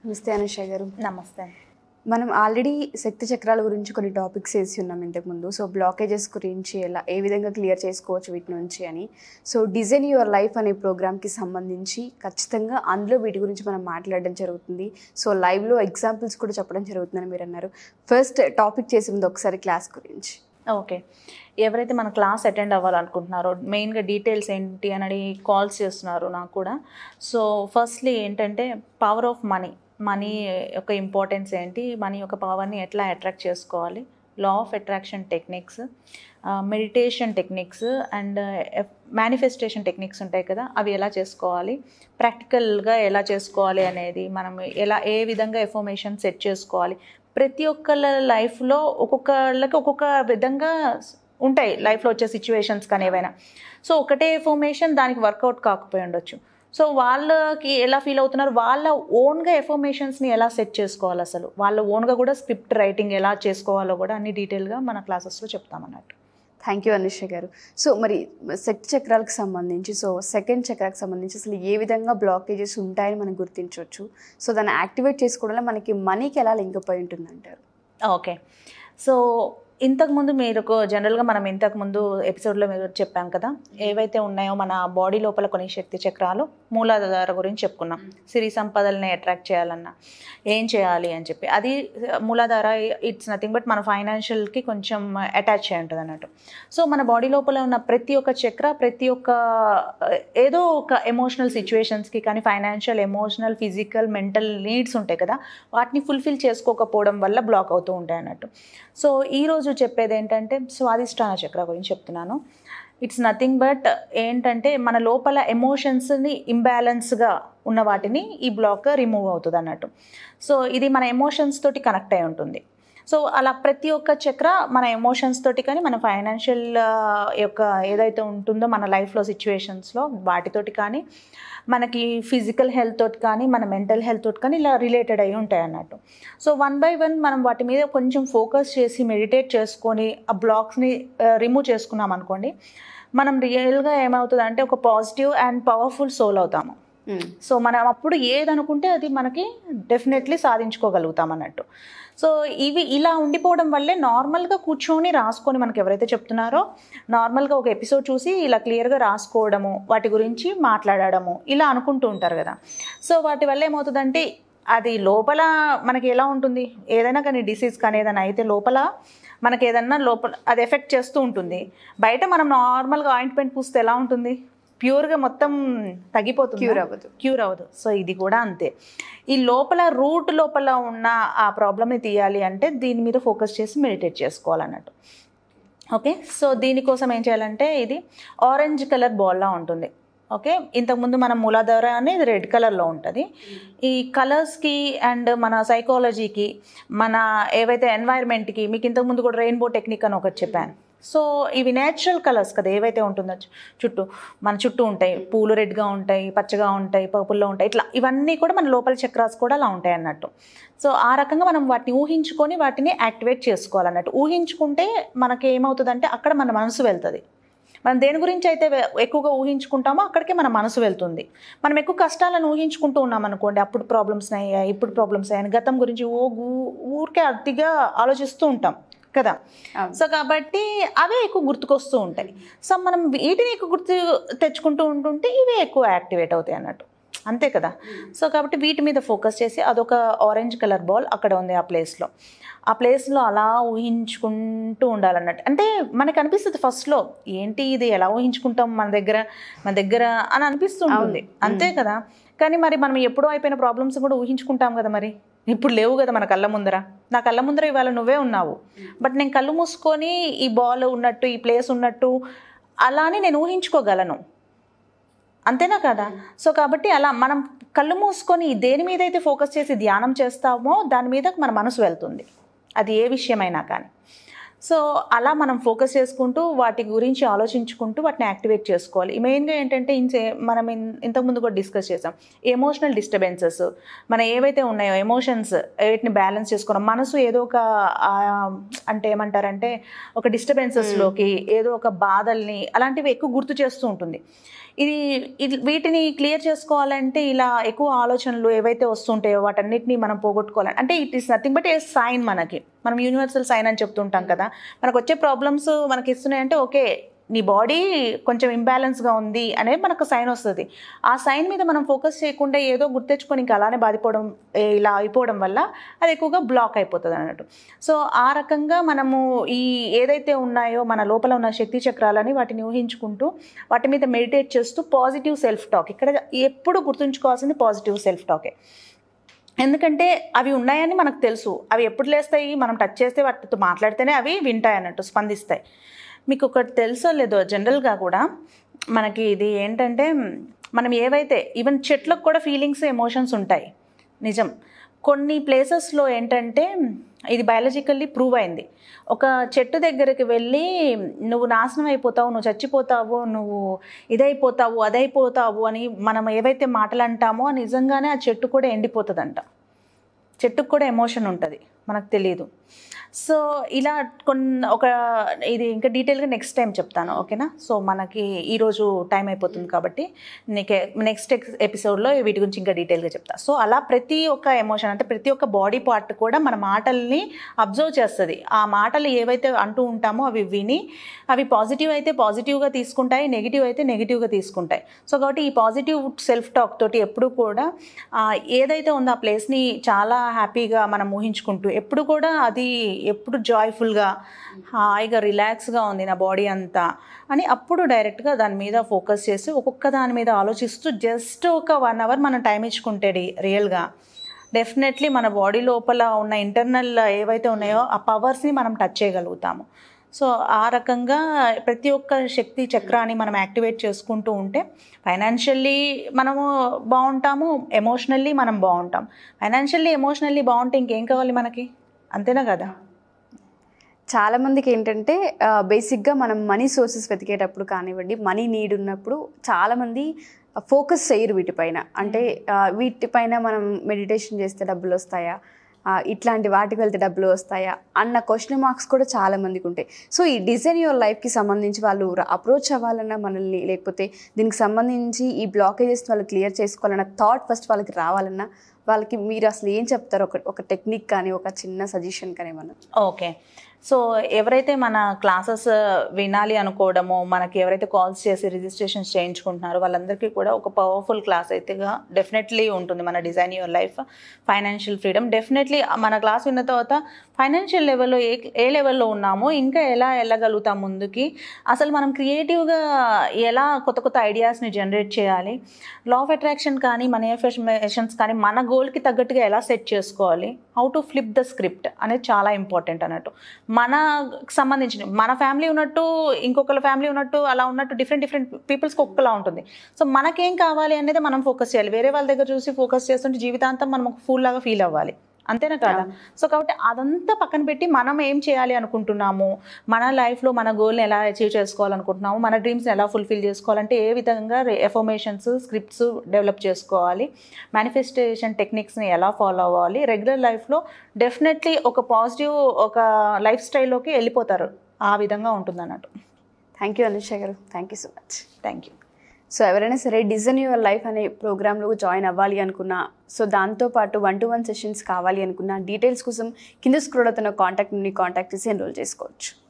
నమస్తే అనుష గారు నమస్తే మనం ఆల్రెడీ శక్తి చక్రాల గురించి కొన్ని టాపిక్స్ వేసి ఉన్నాం ఇంతకుముందు సో బ్లాకేజెస్ గురించి ఎలా ఏ విధంగా క్లియర్ చేసుకోవచ్చు వీటి నుంచి అని సో డిజైన్ యువర్ లైఫ్ అనే ప్రోగ్రామ్కి సంబంధించి ఖచ్చితంగా అందులో వీటి గురించి మనం మాట్లాడడం జరుగుతుంది సో లైవ్లో ఎగ్జాంపుల్స్ కూడా చెప్పడం జరుగుతుందని మీరు అన్నారు ఫస్ట్ టాపిక్ చేసే ముందు ఒకసారి క్లాస్ గురించి ఓకే ఎవరైతే మన క్లాస్ అటెండ్ అవ్వాలనుకుంటున్నారో మెయిన్గా డీటెయిల్స్ ఏంటి అని కాల్స్ చేస్తున్నారు నాకు కూడా సో ఫస్ట్లీ ఏంటంటే పవర్ ఆఫ్ మనీ మనీ యొక్క ఇంపార్టెన్స్ ఏంటి మనీ యొక్క పవర్ని ఎట్లా అట్రాక్ట్ చేసుకోవాలి law of attraction techniques meditation techniques and manifestation techniques ఉంటాయి కదా అవి ఎలా చేసుకోవాలి ప్రాక్టికల్గా ఎలా చేసుకోవాలి అనేది మనం ఎలా ఏ విధంగా ఎఫర్మేషన్ సెట్ చేసుకోవాలి ప్రతి ఒక్కళ్ళ లైఫ్లో ఒక్కొక్కళ్ళకి ఒక్కొక్క విధంగా ఉంటాయి లైఫ్లో వచ్చే సిచ్యువేషన్స్ కానీ ఏవైనా సో ఒకటే ఎఫర్మేషన్ దానికి వర్కౌట్ కాకపోయి ఉండొచ్చు సో వాళ్ళకి ఎలా ఫీల్ అవుతున్నారు వాళ్ళ ఓన్గా ఎఫర్మేషన్స్ని ఎలా సెట్ చేసుకోవాలి అసలు వాళ్ళ ఓన్గా కూడా స్క్రిప్ట్ రైటింగ్ ఎలా చేసుకోవాలో కూడా అన్ని డీటెయిల్గా మన క్లాసెస్లో చెప్తామన్నట్టు థ్యాంక్ యూ అనుష గారు సో మరి శక్తి చక్రాలకు సంబంధించి సో సెకండ్ చక్రాలకు సంబంధించి అసలు ఏ విధంగా బ్లాకేజెస్ ఉంటాయని మనం గుర్తించవచ్చు సో దాన్ని యాక్టివేట్ చేసుకోవడంలో మనకి మనీకి ఎలా లింక్ అయి ఉంటుందంటారు ఓకే సో ఇంతకుముందు మీరు జనరల్గా మనం ఇంతకుముందు ఎపిసోడ్లో మీరు చెప్పాం కదా ఏవైతే ఉన్నాయో మన బాడీ లోపల కొన్ని శక్తి చక్రాలు మూలాధార గురించి చెప్పుకున్నాం సిరి సంపదల్ని అట్రాక్ట్ చేయాలన్నా ఏం చేయాలి అని చెప్పి అది మూలాధార ఇట్స్ నథింగ్ బట్ మన ఫైనాన్షియల్కి కొంచెం అటాచ్ అయి ఉంటుంది అన్నట్టు సో మన బాడీ లోపల ఉన్న ప్రతి ఒక్క చక్ర ప్రతి ఒక్క ఏదో ఒక ఎమోషనల్ సిచ్యువేషన్స్కి కానీ financial emotional physical mental needs ఉంటాయి కదా వాటిని ఫుల్ఫిల్ చేసుకోకపోవడం వల్ల బ్లాక్ అవుతూ ఉంటాయి అన్నట్టు సో ఈరోజు చెప్పేది ఏంటంటే స్వాదిష్టాన చక్ర గురించి చెప్తున్నాను ఇట్స్ నథింగ్ బట్ ఏంటంటే మన లోపల ఎమోషన్స్ని ఇంబ్యాలెన్స్గా ఉన్న వాటిని ఈ బ్లాక్ రిమూవ్ అవుతుంది అన్నట్టు సో ఇది మన ఎమోషన్స్ తోటి కనెక్ట్ అయి ఉంటుంది సో అలా ప్రతి ఒక్క చక్ర మన ఎమోషన్స్ తోటి కానీ మన ఫైనాన్షియల్ యొక్క ఏదైతే ఉంటుందో మన లైఫ్లో సిచ్యువేషన్స్లో వాటితోటి కానీ మనకి ఫిజికల్ హెల్త్ తోటి కానీ మన మెంటల్ హెల్త్ తోటి కానీ ఇలా రిలేటెడ్ అయి ఉంటాయి అన్నట్టు సో వన్ బై వన్ మనం వాటి మీద కొంచెం ఫోకస్ చేసి మెడిటేట్ చేసుకొని ఆ బ్లాక్స్ని రిమూవ్ చేసుకున్నాం అనుకోండి మనం రియల్గా ఏమవుతుంది అంటే ఒక పాజిటివ్ అండ్ పవర్ఫుల్ సోల్ అవుతాము సో మనం అప్పుడు ఏదనుకుంటే అది మనకి డెఫినెట్లీ సాధించుకోగలుగుతాం అన్నట్టు సో ఇవి ఇలా ఉండిపోవడం వల్లే నార్మల్గా కూర్చొని రాసుకొని మనకి ఎవరైతే చెప్తున్నారో నార్మల్గా ఒక ఎపిసోడ్ చూసి ఇలా క్లియర్గా రాసుకోవడము వాటి గురించి మాట్లాడడము ఇలా అనుకుంటూ ఉంటారు కదా సో వాటి వల్ల ఏమవుతుందంటే అది లోపల మనకి ఎలా ఉంటుంది ఏదైనా కానీ డిసీజ్ కానీ ఏదైనా అయితే లోపల మనకి ఏదన్నా లోపల అది ఎఫెక్ట్ చేస్తూ ఉంటుంది బయట మనం నార్మల్గా ఆయింట్మెంట్ పూస్తే ఎలా ఉంటుంది ప్యూర్గా మొత్తం తగ్గిపోతుంది క్యూర్ అవ్వదు క్యూర్ అవ్వదు సో ఇది కూడా అంతే ఈ లోపల రూట్ లోపల ఉన్న ఆ ప్రాబ్లమ్ని తీయాలి అంటే దీని మీద ఫోకస్ చేసి మెడిటేట్ చేసుకోవాలన్నట్టు ఓకే సో దీనికోసం ఏం చేయాలంటే ఇది ఆరెంజ్ కలర్ బాల్లా ఉంటుంది ఓకే ఇంతకుముందు మన మూలాధార అనేది రెడ్ కలర్లో ఉంటుంది ఈ కలర్స్కి అండ్ మన సైకాలజీకి మన ఏవైతే ఎన్వైర్న్మెంట్కి మీకు ఇంతకుముందు కూడా రెయిన్బో టెక్నిక్ అని ఒకటి చెప్పాను సో ఇవి నేచురల్ కలర్స్ కదా ఏవైతే ఉంటుందో చుట్టూ మన చుట్టూ ఉంటాయి పూలు రెడ్గా ఉంటాయి పచ్చగా ఉంటాయి పర్పుల్లో ఉంటాయి ఇట్లా ఇవన్నీ కూడా మన లోపల చక్రాస్ కూడా అలా ఉంటాయి అన్నట్టు సో ఆ రకంగా మనం వాటిని ఊహించుకొని వాటిని యాక్టివేట్ చేసుకోవాలన్నట్టు ఊహించుకుంటే మనకి ఏమవుతుందంటే అక్కడ మన మనసు వెళ్తుంది మనం దేని గురించి అయితే ఎక్కువగా ఊహించుకుంటామో అక్కడికే మన మనసు వెళ్తుంది మనం ఎక్కువ కష్టాలను ఊహించుకుంటూ ఉన్నాం అనుకోండి అప్పుడు ప్రాబ్లమ్స్ అయ్యాయి ఇప్పుడు ప్రాబ్లమ్స్ అయ్యాయి గతం గురించి ఓ ఊరికే అతిగా ఆలోచిస్తూ ఉంటాం కదా సో కాబట్టి అవే ఎక్కువ గుర్తుకొస్తూ ఉంటాయి సో మనం వీటిని ఎక్కువ గుర్తు తెచ్చుకుంటూ ఉంటుంటే ఇవే ఎక్కువ యాక్టివేట్ అవుతాయి అన్నట్టు అంతే కదా సో కాబట్టి వీటి మీద ఫోకస్ చేసి అదొక ఆరెంజ్ కలర్ బాల్ అక్కడ ఉంది ఆ ప్లేస్లో ఆ ప్లేస్లో అలా ఊహించుకుంటూ ఉండాలన్నట్టు అంటే మనకు అనిపిస్తుంది ఫస్ట్లో ఏంటి ఇది ఎలా ఊహించుకుంటాం మన దగ్గర మన దగ్గర అని అనిపిస్తుంటుంది అంతే కదా కానీ మరి మనం ఎప్పుడో అయిపోయిన ప్రాబ్లమ్స్ కూడా ఊహించుకుంటాం కదా మరి ఇప్పుడు లేవు కదా మన కళ్ళ ముందర నా కళ్ళ ముందర ఇవాళ నువ్వే ఉన్నావు బట్ నేను కళ్ళు మూసుకొని ఈ బాల్ ఉన్నట్టు ఈ ప్లేస్ ఉన్నట్టు అలానే నేను ఊహించుకోగలను అంతేనా కదా సో కాబట్టి అలా మనం కళ్ళు మూసుకొని దేని మీద అయితే ఫోకస్ చేసి ధ్యానం చేస్తామో దాని మీద మన మనసు వెళ్తుంది అది ఏ విషయమైనా కానీ సో అలా మనం ఫోకస్ చేసుకుంటూ వాటి గురించి ఆలోచించుకుంటూ వాటిని యాక్టివేట్ చేసుకోవాలి మెయిన్గా ఏంటంటే ఇన్సే మనం ఇన్- ఇంతకుముందు కూడా డిస్కస్ చేసాం ఎమోషనల్ డిస్టర్బెన్సెస్ మన ఏవైతే ఉన్నాయో ఎమోషన్స్ వీటిని బ్యాలెన్స్ చేసుకోవడం మనసు ఏదో ఒక ఆ, అంటే ఏమంటారంటే ఒక డిస్టర్బెన్సెస్లోకి ఏదో ఒక బాధల్ని అలాంటివి ఎక్కువ గుర్తు చేస్తూ ఉంటుంది ఇది ఇది వీటిని క్లియర్ చేసుకోవాలంటే ఇలా ఎక్కువ ఆలోచనలు ఏవైతే వస్తుంటాయో వాటన్నిటిని మనం పోగొట్టుకోవాలి అంటే it is nothing but a sign మనకి మనం యూనివర్సల్ సైన్ అని చెప్తుంటాం కదా మనకు వచ్చే ప్రాబ్లమ్స్ మనకి ఇస్తున్నాయంటే ఓకే నీ బాడీ కొంచెం ఇంబ్యాలెన్స్గా ఉంది అనేది మనకు సైన్ వస్తుంది ఆ సైన్ మీద మనం ఫోకస్ చేయకుండా ఏదో గుర్తెచ్చుకొని ఇంకా అలానే బాధిపోవడం ఏ, ఇలా అయిపోవడం వల్ల అది ఎక్కువగా బ్లాక్ అయిపోతుంది అన్నట్టు సో ఆ రకంగా మనము ఈ ఏదైతే ఉన్నాయో మన లోపల ఉన్న శక్తి చక్రాలని వాటిని ఊహించుకుంటూ వాటి మీద మెడిటేట్ చేస్తూ పాజిటివ్ సెల్ఫ్ టాక్ ఇక్కడ ఎప్పుడు గుర్తుంచుకోవాల్సింది పాజిటివ్ సెల్ఫ్ టాకే ఎందుకంటే అవి ఉన్నాయని మనకు తెలుసు అవి ఎప్పుడు లేస్తాయి మనం టచ్ చేస్తే వాటితో మాట్లాడితేనే అవి వింటాయి అన్నట్టు స్పందిస్తాయి మీకు ఒకటి తెలుసో లేదో జనరల్గా కూడా మనకి ఇది ఏంటంటే మనం ఏవైతే ఈవెన్ చెట్లకు కూడా ఫీలింగ్స్ ఎమోషన్స్ ఉంటాయి నిజం కొన్ని ప్లేసెస్లో ఏంటంటే ఇది బయాలజికల్లీ ప్రూవ్ అయింది ఒక చెట్టు దగ్గరికి వెళ్ళి నువ్వు నాశనం అయిపోతావు నువ్వు చచ్చిపోతావు నువ్వు ఇదైపోతావు అదైపోతావు అని మనం ఏవైతే మాటలు అంటామో నిజంగానే ఆ చెట్టు కూడా ఎండిపోతుందంట చెట్టుకు కూడా ఎమోషన్ ఉంటుంది మనకు తెలియదు సో ఇలా కొన్ని ఒక ఇది ఇంకా డీటెయిల్గా నెక్స్ట్ టైం చెప్తాను ఓకేనా సో మనకి ఈరోజు టైం అయిపోతుంది కాబట్టి నీకే నెక్స్ట్ ఎపిసోడ్లో వీటి గురించి ఇంకా డీటెయిల్గా చెప్తా సో అలా ప్రతి ఒక్క ఎమోషన్ అంటే ప్రతి ఒక్క బాడీ పార్ట్ కూడా మన మాటల్ని అబ్జర్వ్ చేస్తుంది ఆ మాటలు ఏవైతే అంటూ ఉంటామో అవి విని అవి పాజిటివ్ అయితే పాజిటివ్గా తీసుకుంటాయి నెగిటివ్ అయితే నెగిటివ్గా తీసుకుంటాయి సో కాబట్టి ఈ పాజిటివ్ సెల్ఫ్ టాక్ తోటి ఎప్పుడు కూడా ఆ, ఏదైతే ఉందో ఆ ప్లేస్ని చాలా హ్యాపీగా మనం ఊహించుకుంటూ ఎప్పుడు కూడా అది ఎప్పుడు జాయ్ఫుల్గా హాయిగా రిలాక్స్గా ఉంది నా బాడీ అంతా అని అప్పుడు డైరెక్ట్గా దాని మీద ఫోకస్ చేసి ఒక్కొక్క దాని మీద ఆలోచిస్తూ జస్ట్ ఒక వన్ అవర్ మనం టైం ఇచ్చుకుంటే రియల్గా డెఫినెట్లీ మన బాడీ లోపల ఉన్న ఇంటర్నల్ ఏవైతే ఉన్నాయో ఆ పవర్స్ని మనం టచ్ చేయగలుగుతాము సో ఆ రకంగా ప్రతి ఒక్క శక్తి చక్రాన్ని మనం యాక్టివేట్ చేసుకుంటూ ఉంటే ఫైనాన్షియల్లీ మనము బాగుంటాము ఎమోషనల్లీ మనం బాగుంటాం ఫైనాన్షియల్లీ ఎమోషనల్లీ బాగుంటే ఇంకేం కావాలి మనకి అంతేనా కదా చాలా మందికి ఏంటంటే బేసిక్గా మనం మనీ సోర్సెస్ వెతికేటప్పుడు కానివ్వండి మనీ నీడ్ ఉన్నప్పుడు చాలామంది ఫోకస్ చేయరు వీటిపైన అంటే ఆ, వీటిపైన మనం మెడిటేషన్ చేస్తే డబ్బులు వస్తాయా ఆ, ఇట్లాంటి వాటికి వెళ్తే డబ్బులు వస్తాయా అన్న క్వశ్చన్ మార్క్స్ కూడా చాలా మందికి ఉంటాయి సో ఈ డిజైన్ యువర్ లైఫ్కి సంబంధించి వాళ్ళు అప్రోచ్ అవ్వాలన్నా మనల్ని లేకపోతే దీనికి సంబంధించి ఈ బ్లాకేజెస్ వాళ్ళు క్లియర్ చేసుకోవాలన్న థాట్ ఫస్ట్ వాళ్ళకి రావాలన్నా వాళ్ళకి మీరు అసలు ఏం చెప్తారు ఒక ఒక టెక్నిక్ కానీ ఒక చిన్న సజెషన్ కానీ ఏమన్నా ఓకే సో ఎవరైతే మన క్లాసెస్ వినాలి అనుకోవడమో మనకి ఎవరైతే కాల్స్ చేసి రిజిస్ట్రేషన్స్ చేయించుకుంటున్నారో వాళ్ళందరికీ కూడా ఒక పవర్ఫుల్ క్లాస్ అయితేగా డెఫినెట్లీ ఉంటుంది మన design your life financial freedom definitely మన క్లాస్ విన్న తర్వాత ఫైనాన్షియల్ లెవెల్లో ఏ ఏ లెవెల్లో ఉన్నామో ఇంకా ఎలా వెళ్ళగలుగుతాం ముందుకి అసలు మనం క్రియేటివ్గా ఎలా కొత్త కొత్త ఐడియాస్ని జనరేట్ చేయాలి లా ఆఫ్ అట్రాక్షన్ కానీ మనీ ఎఫర్మేషన్స్ కానీ మన గోల్కి తగ్గట్టుగా ఎలా సెట్ చేసుకోవాలి how to flip the script అనేది చాలా ఇంపార్టెంట్ అన్నట్టు మనకు సంబంధించిన మన ఫ్యామిలీ ఉన్నట్టు ఇంకొకరి ఫ్యామిలీ ఉన్నట్టు అలా ఉన్నట్టు డిఫరెంట్ డిఫరెంట్ పీపుల్స్కి ఒక్కలా ఉంటుంది సో మనకేం కావాలి అనేది మనం ఫోకస్ చేయాలి వేరే వాళ్ళ దగ్గర చూసి ఫోకస్ చేస్తుంటే జీవితాంతం మనం ఒక ఫూల్ లాగా ఫీల్ అవ్వాలి అంతేనా కాదా సో కాబట్టి అదంతా పక్కన పెట్టి మనం ఏం చేయాలి అనుకుంటున్నాము మన లైఫ్లో మన గోల్ని ఎలా అచీవ్ చేసుకోవాలనుకుంటున్నాము మన డ్రీమ్స్ని ఎలా ఫుల్ఫిల్ చేసుకోవాలంటే ఏ విధంగా ఎఫర్మేషన్స్ స్క్రిప్ట్స్ డెవలప్ చేసుకోవాలి మేనిఫెస్టేషన్ టెక్నిక్స్ని ఎలా ఫాలో అవ్వాలి రెగ్యులర్ లైఫ్లో డెఫినెట్లీ ఒక పాజిటివ్ ఒక లైఫ్ స్టైల్లోకి వెళ్ళిపోతారు ఆ విధంగా ఉంటుంది అన్నట్టు thank you Anusha garu thank you so much thank you so ఎవరైనా సరే డిజైన్ యువర్ లైఫ్ అనే ప్రోగ్రాంలో జాయిన్ అవ్వాలి అనుకున్నా సో దాంతోపాటు వన్ టు వన్ సెషన్స్ కావాలి అనుకున్నా డీటెయిల్స్ కోసం కింద స్క్రోల్ అవుతున్న కాంటాక్ట్ నుండి కాంటాక్ట్ చేసి ఎన్రోల్ చేసుకోవచ్చు